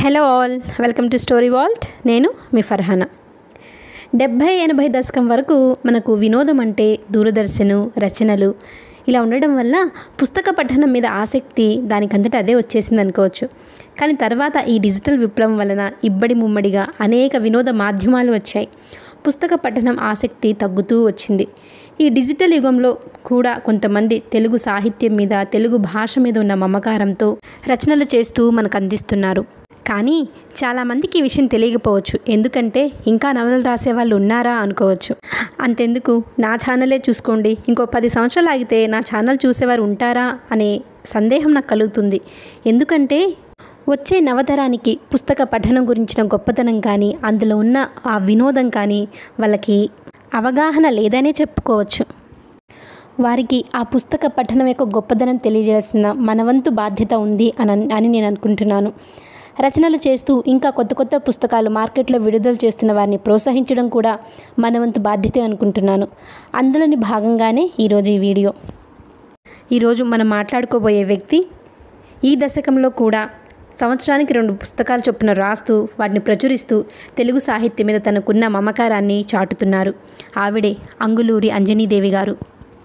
hello all welcome to story vault నేను మీ ఫర్హానా డెబ్భై ఎనభై దశకం వరకు మనకు వినోదం అంటే దూరదర్శను రచనలు ఇలా ఉండడం వల్ల పుస్తక పఠనం మీద ఆసక్తి దానికంతట అదే వచ్చేసింది అనుకోవచ్చు కానీ తర్వాత ఈ డిజిటల్ విప్లవం వలన ఇబ్బడి ముమ్మడిగా అనేక వినోద మాధ్యమాలు వచ్చాయి పుస్తక పఠనం ఆసక్తి తగ్గుతూ వచ్చింది ఈ డిజిటల్ యుగంలో కూడా కొంతమంది తెలుగు సాహిత్యం మీద తెలుగు భాష మీద ఉన్న మమకారంతో రచనలు చేస్తూ మనకు అందిస్తున్నారు కానీ చాలామందికి ఈ విషయం తెలియకపోవచ్చు ఎందుకంటే ఇంకా నవలలు రాసే వాళ్ళు ఉన్నారా అనుకోవచ్చు అంతెందుకు నా ఛానలే చూసుకోండి ఇంకో పది సంవత్సరాలు ఆగితే నా ఛానల్ చూసేవారు ఉంటారా అనే సందేహం నాకు కలుగుతుంది ఎందుకంటే వచ్చే నవతరానికి పుస్తక పఠనం గురించిన గొప్పతనం కానీ అందులో ఉన్న ఆ వినోదం కానీ వాళ్ళకి అవగాహన లేదనే చెప్పుకోవచ్చు వారికి ఆ పుస్తక పఠనం యొక్క గొప్పదనం తెలియజేయాల్సిన మనవంతు బాధ్యత ఉంది అని అని నేను అనుకుంటున్నాను రచనలు చేస్తూ ఇంకా కొత్త కొత్త పుస్తకాలు మార్కెట్లో విడుదల చేస్తున్న వారిని ప్రోత్సహించడం కూడా మనవంతు బాధ్యతే అనుకుంటున్నాను అందులోని భాగంగానే ఈరోజు ఈ వీడియో ఈరోజు మనం మాట్లాడుకోబోయే వ్యక్తి ఈ దశకంలో కూడా సంవత్సరానికి రెండు పుస్తకాలు చొప్పున రాస్తూ వాటిని ప్రచురిస్తూ తెలుగు సాహిత్యం మీద తనకున్న మమకారాన్ని చాటుతున్నారు ఆవిడే అంగులూరి అంజనీదేవి గారు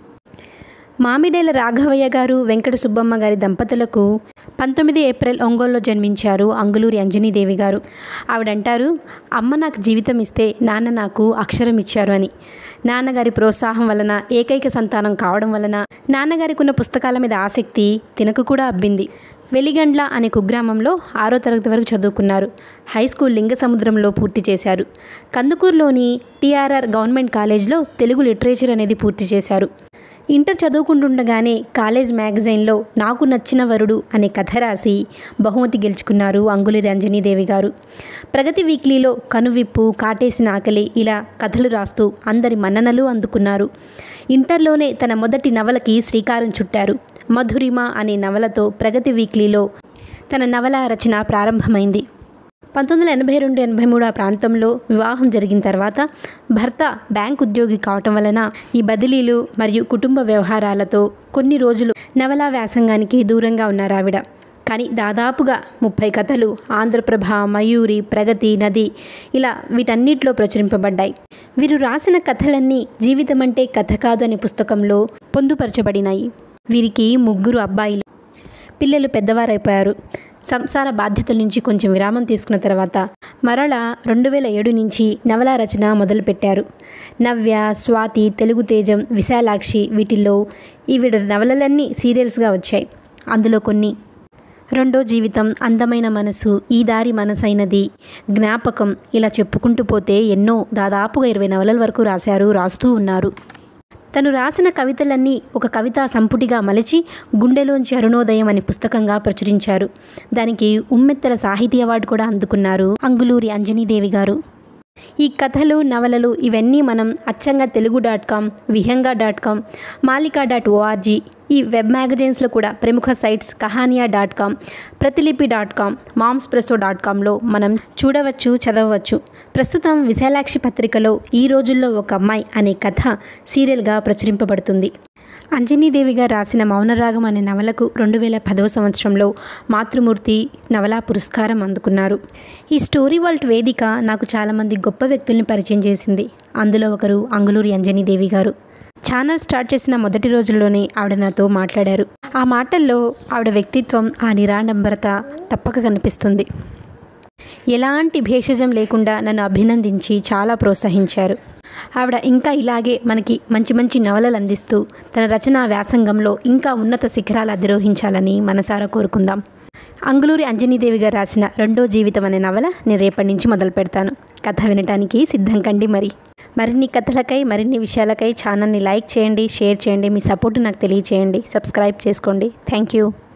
మామిడేల రాఘవయ్య గారు వెంకట సుబ్బమ్మ గారి దంపతులకు పంతొమ్మిది ఏప్రిల్ ఒంగోలులో జన్మించారు అంగులూరి అంజనీదేవి గారు ఆవిడంటారు అమ్మ నాకు జీవితం ఇస్తే నాన్న నాకు అక్షరం ఇచ్చారు అని నాన్నగారి ప్రోత్సాహం వలన ఏకైక సంతానం కావడం వలన నాన్నగారికి ఉన్న పుస్తకాల మీద ఆసక్తి తినకు కూడా అబ్బింది వెలిగండ్ల అనే కుగ్రామంలో ఆరో తరగతి వరకు చదువుకున్నారు హై స్కూల్ లింగ సముద్రంలో పూర్తి చేశారు కందుకూరులోని టీఆర్ఆర్ గవర్నమెంట్ కాలేజ్లో తెలుగు లిటరేచర్ అనేది పూర్తి చేశారు ఇంటర్ చదువుకుంటుండగానే కాలేజ్ మ్యాగజైన్లో నాకు నచ్చిన వరుడు అనే కథ రాసి బహుమతి గెలుచుకున్నారు అంగులి రంజనీదేవి గారు ప్రగతి వీక్లీలో కనువిప్పు కాటేసిన ఆకలి ఇలా కథలు రాస్తూ అందరి మన్ననలు అందుకున్నారు ఇంటర్లోనే తన మొదటి నవలకి శ్రీకారం చుట్టారు మధురిమ అనే నవలతో ప్రగతి వీక్లీలో తన నవల రచన ప్రారంభమైంది పంతొమ్మిది వందల ఎనభై రెండు ఎనభై మూడు ఆ ప్రాంతంలో వివాహం జరిగిన తర్వాత భర్త బ్యాంక్ ఉద్యోగి కావటం వలన ఈ బదిలీలు మరియు కుటుంబ వ్యవహారాలతో కొన్ని రోజులు నవలా వ్యాసంగానికి దూరంగా ఉన్నారు ఆవిడ కానీ దాదాపుగా ముప్పై కథలు ఆంధ్రప్రభ మయూరి ప్రగతి నది ఇలా వీటన్నిటిలో ప్రచురింపబడ్డాయి వీరు రాసిన కథలన్నీ జీవితం అంటే కథ కాదు అనే పుస్తకంలో పొందుపరచబడినాయి వీరికి ముగ్గురు అబ్బాయిలు పిల్లలు పెద్దవారైపోయారు సంసార బాధ్యతల నుంచి కొంచెం విరామం తీసుకున్న తర్వాత మరల రెండు వేల ఏడు నుంచి నవల రచన మొదలుపెట్టారు నవ్య స్వాతి తెలుగు తేజం విశాలాక్షి వీటిల్లో ఈవిడ నవలలన్నీ సీరియల్స్గా వచ్చాయి అందులో కొన్ని రెండో జీవితం అందమైన మనసు ఈ దారి మనసైనది జ్ఞాపకం ఇలా చెప్పుకుంటూ పోతే ఎన్నో దాదాపుగా ఇరవై నవలల వరకు రాశారు రాస్తూ ఉన్నారు తను రాసిన కవితలన్నీ ఒక కవితా సంపుటిగా మలిచి గుండెలోంచి అరుణోదయం అనే పుస్తకంగా ప్రచురించారు దానికి ఉమ్మెత్తల సాహితీ అవార్డు కూడా అందుకున్నారు అంగులూరి అంజనీదేవి గారు ఈ కథలు నవలలు ఇవన్నీ మనం Achchanga Telugu dot com Vihanga dot com Malika dot org ఈ వెబ్ మ్యాగజైన్స్లో కూడా ప్రముఖ sites Kahaniya dot com Pratilipi dot com momspresso dot కామ్లో మనం చూడవచ్చు చదవవచ్చు ప్రస్తుతం విశాలాక్షి పత్రికలో ఈ రోజుల్లో ఒక అమ్మాయి అనే కథ సీరియల్గా ప్రచురింపబడుతుంది అంజనీదేవి గారు రాసిన మౌనరాగం అనే నవలకు రెండు వేల పదవ సంవత్సరంలో మాతృమూర్తి నవలా పురస్కారం అందుకున్నారు ఈ స్టోరీ వరల్డ్ వేదిక నాకు చాలామంది గొప్ప వ్యక్తుల్ని పరిచయం చేసింది అందులో ఒకరు అంగులూరి అంజనీదేవి గారు ఛానల్ స్టార్ట్ చేసిన మొదటి రోజుల్లోనే ఆవిడ నాతో మాట్లాడారు ఆ మాటల్లో ఆవిడ వ్యక్తిత్వం ఆ నిరాడంబరత తప్పక కనిపిస్తుంది ఎలాంటి భేషజం లేకుండా నన్ను అభినందించి చాలా ప్రోత్సహించారు ఆవిడ ఇంకా ఇలాగే మనకి మంచి మంచి నవలలు అందిస్తూ తన రచనా వ్యాసంగంలో ఇంకా ఉన్నత శిఖరాలు అధిరోహించాలని మనసారా కోరుకుందాం అంగులూరి అంజనీదేవి గారు రాసిన రెండో జీవితం అనే నవల నేను రేపటి నుంచి మొదలు పెడతాను కథ వినటానికి సిద్ధం కండి మరి మరిన్ని కథలకై మరిన్ని విషయాలకై ఛానల్ని లైక్ చేయండి షేర్ చేయండి మీ సపోర్ట్ నాకు తెలియచేయండి సబ్స్క్రైబ్ చేసుకోండి థ్యాంక్ యూ